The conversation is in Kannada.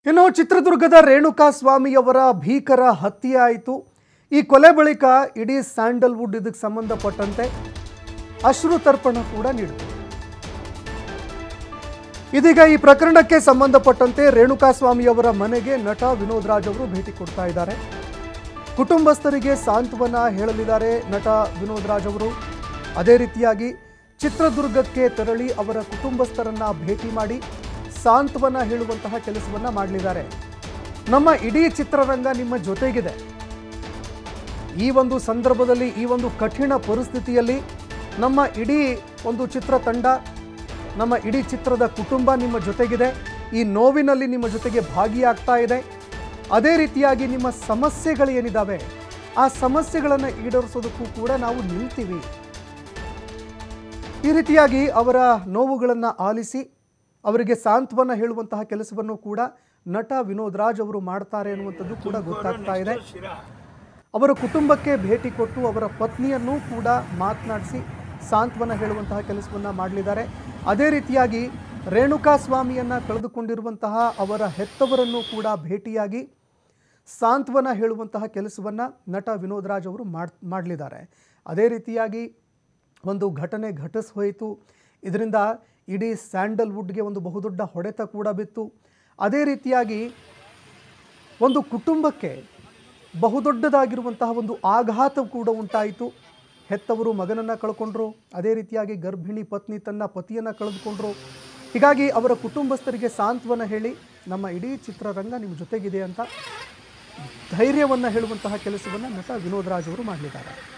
ಇನ್ನು ಚಿತ್ರದುರ್ಗದ ರೇಣುಕಾ ಸ್ವಾಮಿಯವರ ಭೀಕರ ಹತ್ಯೆ ಆಯಿತು ಈ ಕೊಲೆ ಬಳಿಕ ಇಡೀ ಸ್ಯಾಂಡಲ್ವುಡ್ ಇದಕ್ಕೆ ಸಂಬಂಧಪಟ್ಟಂತೆ ಅಶ್ರು ತರ್ಪಣ ಕೂಡ ನೀಡಿತು ಇದೀಗ ಈ ಪ್ರಕರಣಕ್ಕೆ ಸಂಬಂಧಪಟ್ಟಂತೆ ರೇಣುಕಾ ಸ್ವಾಮಿಯವರ ಮನೆಗೆ ನಟ ವಿನೋದ್ ರಾಜ್ ಅವರು ಭೇಟಿ ಕೊಡ್ತಾ ಇದ್ದಾರೆ ಕುಟುಂಬಸ್ಥರಿಗೆ ಸಾಂತ್ವನ ಹೇಳಲಿದ್ದಾರೆ ನಟ ವಿನೋದ್ ರಾಜ್ ಅವರು ಅದೇ ರೀತಿಯಾಗಿ ಚಿತ್ರದುರ್ಗಕ್ಕೆ ತೆರಳಿ ಅವರ ಕುಟುಂಬಸ್ಥರನ್ನ ಭೇಟಿ ಮಾಡಿ ಸಾಂತ್ವನ ಹೇಳುವಂತಹ ಕೆಲಸವನ್ನ ಮಾಡಲಿದ್ದಾರೆ ನಮ್ಮ ಇಡೀ ಚಿತ್ರರಂಗ ನಿಮ್ಮ ಜೊತೆಗಿದೆ ಈ ಒಂದು ಸಂದರ್ಭದಲ್ಲಿ ಈ ಒಂದು ಕಠಿಣ ಪರಿಸ್ಥಿತಿಯಲ್ಲಿ ನಮ್ಮ ಇಡೀ ಒಂದು ಚಿತ್ರತಂಡ ನಮ್ಮ ಇಡೀ ಚಿತ್ರದ ಕುಟುಂಬ ನಿಮ್ಮ ಜೊತೆಗಿದೆ ಈ ನೋವಿನಲ್ಲಿ ನಿಮ್ಮ ಜೊತೆಗೆ ಭಾಗಿಯಾಗ್ತಾ ಇದೆ ಅದೇ ರೀತಿಯಾಗಿ ನಿಮ್ಮ ಸಮಸ್ಯೆಗಳು ಏನಿದ್ದಾವೆ ಆ ಸಮಸ್ಯೆಗಳನ್ನು ಈಡೇರಿಸೋದಕ್ಕೂ ಕೂಡ ನಾವು ನಿಲ್ತೀವಿ ಈ ರೀತಿಯಾಗಿ ಅವರ ನೋವುಗಳನ್ನು ಆಲಿಸಿ ಅವರಿಗೆ ಸಾಂತ್ವನ ಹೇಳುವಂತಹ ಕೆಲಸವನ್ನು ಕೂಡ ನಟ ವಿನೋದ್ ರಾಜ್ ಅವರು ಮಾಡ್ತಾರೆ ಅನ್ನುವಂಥದ್ದು ಕೂಡ ಗೊತ್ತಾಗ್ತಾ ಇದೆ ಅವರ ಕುಟುಂಬಕ್ಕೆ ಭೇಟಿ ಕೊಟ್ಟು ಅವರ ಪತ್ನಿಯನ್ನೂ ಕೂಡ ಮಾತನಾಡಿಸಿ ಸಾಂತ್ವನ ಹೇಳುವಂತಹ ಕೆಲಸವನ್ನು ಮಾಡಲಿದ್ದಾರೆ ಅದೇ ರೀತಿಯಾಗಿ ರೇಣುಕಾ ಸ್ವಾಮಿಯನ್ನು ಕಳೆದುಕೊಂಡಿರುವಂತಹ ಅವರ ಹೆತ್ತವರನ್ನು ಕೂಡ ಭೇಟಿಯಾಗಿ ಸಾಂತ್ವನ ಹೇಳುವಂತಹ ಕೆಲಸವನ್ನು ನಟ ವಿನೋದ್ ರಾಜ್ ಅವರು ಮಾಡ್ ಮಾಡಲಿದ್ದಾರೆ ಅದೇ ರೀತಿಯಾಗಿ ಒಂದು ಘಟನೆ ಘಟಿಸ್ ಹೋಯಿತು ಇದರಿಂದ ಇಡೀ ಸ್ಯಾಂಡಲ್ವುಡ್ಗೆ ಒಂದು ಬಹುದೊಡ್ಡ ಹೊಡೆತ ಕೂಡ ಬಿತ್ತು ಅದೇ ರೀತಿಯಾಗಿ ಒಂದು ಕುಟುಂಬಕ್ಕೆ ಬಹುದೊಡ್ಡದಾಗಿರುವಂತಹ ಒಂದು ಆಘಾತ ಕೂಡ ಉಂಟಾಯಿತು ಹೆತ್ತವರು ಮಗನನ್ನು ಕಳ್ಕೊಂಡ್ರು ಅದೇ ರೀತಿಯಾಗಿ ಗರ್ಭಿಣಿ ಪತ್ನಿ ತನ್ನ ಪತಿಯನ್ನು ಕಳೆದುಕೊಂಡ್ರು ಹೀಗಾಗಿ ಅವರ ಕುಟುಂಬಸ್ಥರಿಗೆ ಸಾಂತ್ವನ ಹೇಳಿ ನಮ್ಮ ಇಡೀ ಚಿತ್ರರಂಗ ನಿಮ್ಮ ಜೊತೆಗಿದೆ ಅಂತ ಧೈರ್ಯವನ್ನು ಹೇಳುವಂತಹ ಕೆಲಸವನ್ನು ನಟ ವಿನೋದ್ ರಾಜ್ ಅವರು ಮಾಡಲಿದ್ದಾರೆ